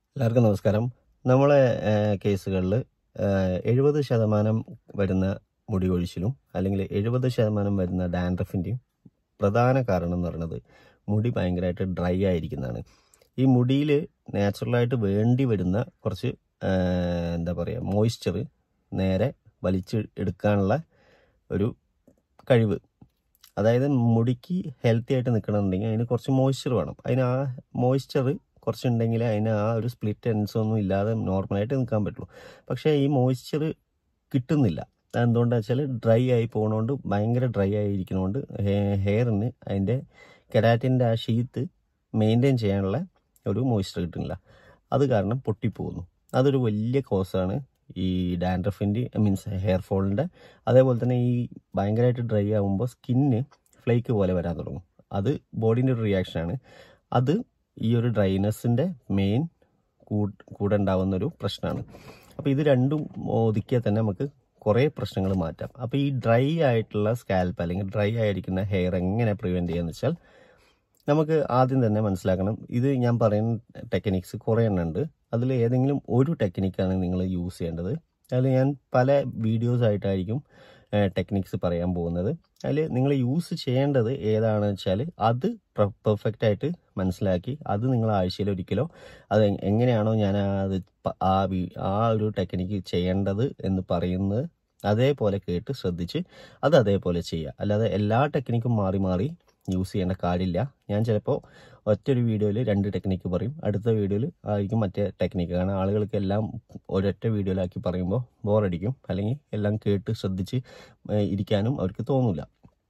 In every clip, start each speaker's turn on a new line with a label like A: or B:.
A: എല്ലാവർക്കും നമസ്കാരം നമ്മളെ കേസുകളിൽ എഴുപത് ശതമാനം വരുന്ന മുടി കൊഴിച്ചിലും അല്ലെങ്കിൽ എഴുപത് ശതമാനം വരുന്ന ഡാൻഡ്രഫിൻ്റെയും പ്രധാന കാരണം എന്ന് പറയുന്നത് മുടി ഭയങ്കരമായിട്ട് ഡ്രൈ ആയിരിക്കുന്നതാണ് ഈ മുടിയിൽ നാച്ചുറലായിട്ട് വേണ്ടി വരുന്ന കുറച്ച് ആ, എന്താ പറയുക മോയ്സ്ചർ നേരെ വലിച്ച് എടുക്കാനുള്ള ഒരു കഴിവ് അതായത് മുടിക്ക് ഹെൽത്തി ആയിട്ട് നിൽക്കണമെന്നുണ്ടെങ്കിൽ അതിന് കുറച്ച് മോയ്സ്ചർ വേണം അതിന് ആ മോയ്സ്ചർ കുറച്ചുണ്ടെങ്കിൽ അതിന് ആ ഒരു സ്പ്ലിറ്റ് എൻസ് ഒന്നും ഇല്ലാതെ നോർമലായിട്ട് നിൽക്കാൻ പറ്റുള്ളൂ പക്ഷേ ഈ മോയ്സ്ചർ കിട്ടുന്നില്ല അതെന്തുകൊണ്ടാണെന്ന് വെച്ചാൽ ഡ്രൈ ആയി പോകുന്നതുകൊണ്ട് ഭയങ്കര ഡ്രൈ ആയിരിക്കുന്നതുകൊണ്ട് ഹെയറിന് അതിൻ്റെ കെരാറ്റിൻ്റെ ആ ഷീത്ത് മെയിൻറ്റെയിൻ ചെയ്യാനുള്ള ഒരു മോയ്സ്ചർ കിട്ടുന്നില്ല അത് കാരണം പൊട്ടിപ്പോകുന്നു അതൊരു വലിയ കോസാണ് ഈ ഡാൻഡ്രഫിൻ്റെ മീൻസ് ഹെയർ ഫോളിൻ്റെ അതേപോലെ തന്നെ ഈ ഭയങ്കരമായിട്ട് ഡ്രൈ ആകുമ്പോൾ സ്കിന്ന് ഫ്ലേക്ക് പോലെ വരാൻ തുടങ്ങും അത് ബോഡീൻ്റെ ഒരു റിയാക്ഷനാണ് അത് ഈ ഒരു ഡ്രൈനെസ്സിൻ്റെ മെയിൻ കൂടെ ഉണ്ടാവുന്ന ഒരു പ്രശ്നമാണ് അപ്പോൾ ഇത് രണ്ടും ഒതുക്കിയാൽ തന്നെ നമുക്ക് കുറേ പ്രശ്നങ്ങൾ മാറ്റാം അപ്പോൾ ഈ ഡ്രൈ ആയിട്ടുള്ള സ്കാൽപ്പ് അല്ലെങ്കിൽ ഡ്രൈ ആയിരിക്കുന്ന ഹെയർ എങ്ങനെ പ്രിവെൻറ്റ് ചെയ്യാന്ന് വെച്ചാൽ നമുക്ക് ആദ്യം തന്നെ മനസ്സിലാക്കണം ഇത് ഞാൻ പറയുന്ന ടെക്നിക്സ് കുറേ എണ്ണം ഉണ്ട് അതിൽ ഏതെങ്കിലും ഒരു ടെക്നിക്കാണ് നിങ്ങൾ യൂസ് ചെയ്യേണ്ടത് അതിൽ ഞാൻ പല വീഡിയോസ് ആയിട്ടായിരിക്കും ടെക്നിക്സ് പറയാൻ പോകുന്നത് അതിൽ നിങ്ങൾ യൂസ് ചെയ്യേണ്ടത് ഏതാണെന്ന് വെച്ചാൽ അത് പെർഫെക്റ്റ് ആയിട്ട് മനസ്സിലാക്കി അത് നിങ്ങൾ ആഴ്ചയിൽ ഒരിക്കലോ അത് എ- എങ്ങനെയാണോ ഞാൻ അത് പ- ആ വി- ആ ഒരു ടെക്നിക്ക് ചെയ്യേണ്ടത് എന്ന് പറയുന്നത് അതേപോലെ കേട്ട് ശ്രദ്ധിച്ച് അത് അതേപോലെ ചെയ്യുക അല്ലാതെ എല്ലാ ടെക്നിക്കും മാറി മാറി യൂസ് ചെയ്യേണ്ട കാര്യമില്ല ഞാൻ ചിലപ്പോൾ ഒറ്റൊരു വീഡിയോയിൽ രണ്ട് ടെക്നിക്ക് പറയും അടുത്ത വീഡിയോയിൽ ആയിരിക്കും മറ്റേ ടെക്നിക്ക് കാരണം ആളുകൾക്ക് എല്ലാം ഒരൊറ്റ വീഡിയോയിലാക്കി പറയുമ്പോൾ ബോറടിക്കും അല്ലെങ്കിൽ എല്ലാം കേട്ട് ശ്രദ്ധിച്ച് ഏഹ് ഇരിക്കാനും അവർക്ക് തോന്നില്ല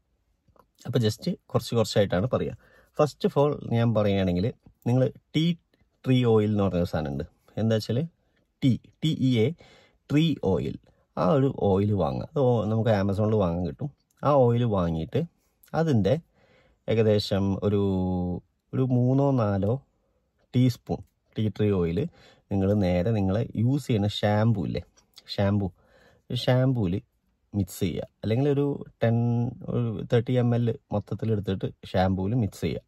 A: അപ്പോൾ ജസ്റ്റ് കുറച്ച് കുറച്ചായിട്ടാണ് പറയുക ഫസ്റ്റ് ഓഫ് ഓൾ ഞാൻ പറയുകയാണെങ്കിൽ നിങ്ങൾ ടീ ട്രീ ഓയിൽ എന്ന് പറഞ്ഞ സാധനമുണ്ട് എന്താ വെച്ചാൽ tea T E A tree oil ആ ഒരു ഓയിൽ വാങ്ങുക അത് ഓ- നമുക്ക് ആമസോണിൽ വാങ്ങാൻ കിട്ടും ആ ഓയിൽ വാങ്ങിയിട്ട് അതിൻ്റെ ഏകദേശം ഒരു ഒരു മൂന്നോ നാലോ ടീസ്പൂൺ ടീ ട്രീ ഓയിൽ നിങ്ങൾ നേരെ നിങ്ങൾ യൂസ് ചെയ്യുന്ന ഷാമ്പു ഇല്ലേ ഷാമ്പു ഷാമ്പൂവിൽ മിക്സ് ചെയ്യുക അല്ലെങ്കിൽ ഒരു ടെൻ ഒരു തേർട്ടി എം എൽ മൊത്തത്തിൽ എടുത്തിട്ട് ഷാമ്പൂവിൽ മിക്സ് ചെയ്യുക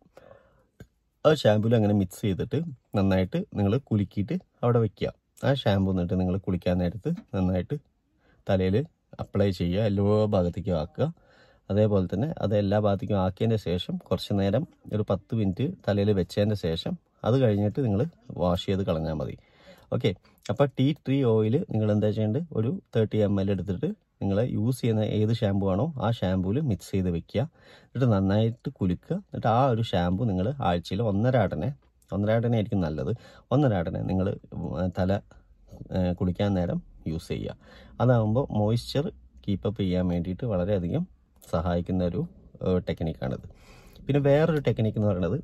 A: ആ ഷാമ്പൂവിൽ അങ്ങനെ മിക്സ് ചെയ്തിട്ട് നന്നായിട്ട് നിങ്ങൾ കുലുക്കിയിട്ട് അവിടെ വെക്കുക ആ ഷാമ്പു എന്നിട്ട് നിങ്ങൾ കുളിക്കാൻ നേരത്ത് നന്നായിട്ട് തലയിൽ അപ്ലൈ ചെയ്യുക എല്ലാ ഭാഗത്തേക്കും ആക്കുക അതേപോലെ തന്നെ അത് എല്ലാ ഭാഗത്തേക്കും ആക്കിയതിൻ്റെ ശേഷം കുറച്ച് നേരം ഒരു പത്ത് മിനിറ്റ് തലയിൽ വെച്ചതിൻ്റെ ശേഷം അത് കഴിഞ്ഞിട്ട് നിങ്ങൾ വാഷ് ചെയ്ത് കളഞ്ഞാൽ മതി ഓക്കെ അപ്പോൾ ടീ ട്രീ ഓയിൽ നിങ്ങൾ എന്താ ചെയ്യേണ്ടത് ഒരു തേർട്ടി എം എൽ എടുത്തിട്ട് നിങ്ങൾ യൂസ് ചെയ്യുന്ന ഏത് ഷാമ്പു ആണോ ആ ഷാമ്പൂവിൽ മിക്സ് ചെയ്ത് വെക്കുക എന്നിട്ട് നന്നായിട്ട് കുലുക്കുക എന്നിട്ട് ആ ഒരു ഷാമ്പു നിങ്ങൾ ആഴ്ചയിൽ ഒന്നരാടനെ ഒന്നരാടനെ ആയിരിക്കും നല്ലത് ഒന്നരാടനെ നിങ്ങൾ തല ഏഹ്, കുളിക്കാൻ നേരം യൂസ് ചെയ്യുക അതാകുമ്പോൾ മോയ്സ്ചർ കീപ്പപ്പ് ചെയ്യാൻ വേണ്ടിയിട്ട് വളരെയധികം സഹായിക്കുന്ന ഒരു ടെക്നിക്കാണിത് പിന്നെ വേറൊരു ടെക്നിക്ക് എന്ന് പറയുന്നത്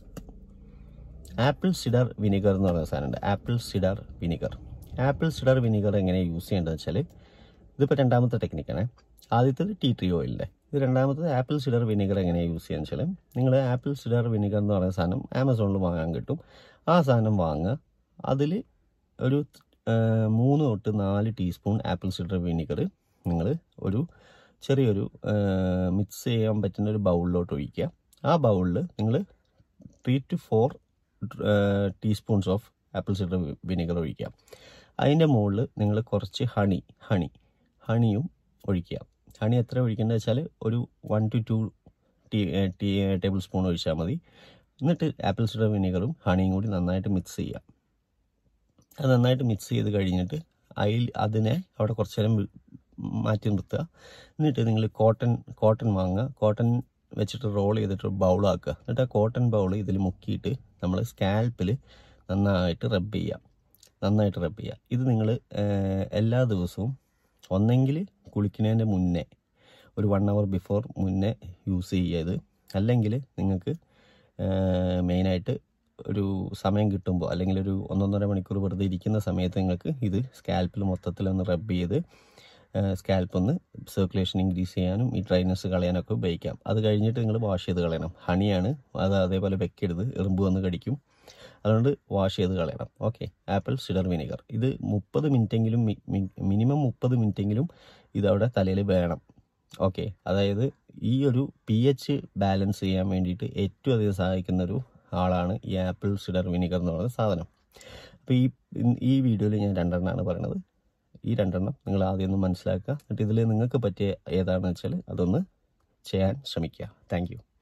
A: ആപ്പിൾ സിഡർ വിനിഗർ എന്ന് പറയുന്ന സാധനമുണ്ട് apple cider vinegar apple cider vinegar എങ്ങനെ യൂസ് ചെയ്യേണ്ടതെന്ന് വെച്ചാൽ ഇതിപ്പോൾ രണ്ടാമത്തെ ടെക്നിക്കാണ് ആദ്യത്തേത് ടീ ട്രീ ഓയിലിൻ്റെ ഇത് രണ്ടാമത്തത് ആപ്പിൾ സിഡർ വിനിഗർ എങ്ങനെ യൂസ് ചെയ്യുക വെച്ചാൽ നിങ്ങൾ ആപ്പിൾ സിഡർ വിനിഗർ എന്ന് പറയുന്ന സാധനം ആമസോണിൽ വാങ്ങാൻ കിട്ടും ആ സാധനം വാങ്ങുക അതിൽ ഒരു ആ, മൂന്ന് തൊട്ട് നാല് ടീസ്പൂൺ ആപ്പിൾ സിഡർ വിനിഗർ നിങ്ങൾ ഒരു ചെറിയൊരു മിക്സ് ചെയ്യാൻ പറ്റുന്ന ഒരു ബൗളിലോട്ട് ഒഴിക്കുക ആ ബൗളിൽ നിങ്ങൾ three two four teaspoons of apple cider vinegar ഒഴിക്കുക അതിൻ്റെ മുകളിൽ നിങ്ങൾ കുറച്ച് ഹണി ഹണി ഹണിയും ഒഴിക്കുക ഹണി എത്ര ഒഴിക്കേണ്ടത് വെച്ചാൽ ഒരു one to two tea tea tablespoon ഒഴിച്ചാൽ മതി എന്നിട്ട് ആപ്പിൾ സിഡർ വിനിഗറും ഹണിയും കൂടി നന്നായിട്ട് മിക്സ് ചെയ്യുക അത് നന്നായിട്ട് മിക്സ് ചെയ്ത് കഴിഞ്ഞിട്ട് അതിൽ അതിനെ അവിടെ കുറച്ച് നേരം വി- മാറ്റി നിർത്തുക എന്നിട്ട് നിങ്ങൾ കോട്ടൺ കോട്ടൺ വാങ്ങുക കോട്ടൺ വെച്ചിട്ട് റോൾ ചെയ്തിട്ട് ബൗളാക്കുക എന്നിട്ട് ആ കോട്ടൺ ബൗൾ ഇതിൽ മുക്കിയിട്ട് നമ്മൾ സ്കാൽപ്പിൽ നന്നായിട്ട് റബ്ബ് ചെയ്യുക നന്നായിട്ട് റബ്ബ് ചെയ്യുക ഇത് നിങ്ങൾ എല്ലാ ദിവസവും ഒന്നെങ്കിൽ കുളിക്കുന്നതിൻ്റെ മുന്നേ ഒരു വൺ അവർ ബിഫോർ മുന്നേ യൂസ് ചെയ്യുക ഇത് അല്ലെങ്കിൽ നിങ്ങൾക്ക് മെയിനായിട്ട് ഒരു സമയം കിട്ടുമ്പോൾ അല്ലെങ്കിൽ ഒരു ഒന്നൊന്നര മണിക്കൂർ വെറുതെ ഇരിക്കുന്ന സമയത്ത് നിങ്ങൾക്ക് ഇത് സ്കാൽപ്പിൽ മൊത്തത്തിൽ ഒന്ന് റബ്ബ് ചെയ്ത് സ്കാൽപ്പ് ഒന്ന് സർക്കുലേഷൻ ഇൻക്രീസ് ചെയ്യാനും ഈ ഡ്രൈനസ് കളയാനൊക്കെ ഉപയോഗിക്കാം അത് കഴിഞ്ഞിട്ട് നിങ്ങൾ വാഷ് ചെയ്ത് കളയണം ഹണിയാണ് അത് അതേപോലെ വെക്കരുത് എറുമ്പ് വന്ന് കടിക്കും അതുകൊണ്ട് വാഷ് ചെയ്ത് കളയണം ഓക്കെ ആപ്പിൾ സിഡർ വിനെഗർ ഇത് മുപ്പത് മിനിറ്റെങ്കിലും മിനിമം മുപ്പത് മിനിറ്റെങ്കിലും ഇതവിടെ തലയിൽ വേണം ഓക്കെ അതായത് ഈ ഒരു പി എച്ച് ബാലൻസ് ചെയ്യാൻ വേണ്ടിയിട്ട് ഏറ്റവും അധികം സഹായിക്കുന്ന ഒരു ആളാണ് ഈ ആപ്പിൾ സിഡർ വിനിഗർ എന്ന് പറയുന്ന സാധനം അപ്പോൾ ഈ ഈ വീഡിയോയിൽ ഞാൻ രണ്ടെണ്ണമാണ് പറയുന്നത് ഈ രണ്ടെണ്ണം നിങ്ങൾ ആദ്യം ഒന്ന് മനസ്സിലാക്കുക എന്നിട്ട് ഇതിൽ നിങ്ങൾക്ക് പറ്റിയ ഏതാണെന്ന് വെച്ചാൽ അതൊന്ന് ചെയ്യാൻ ശ്രമിക്കുക താങ്ക്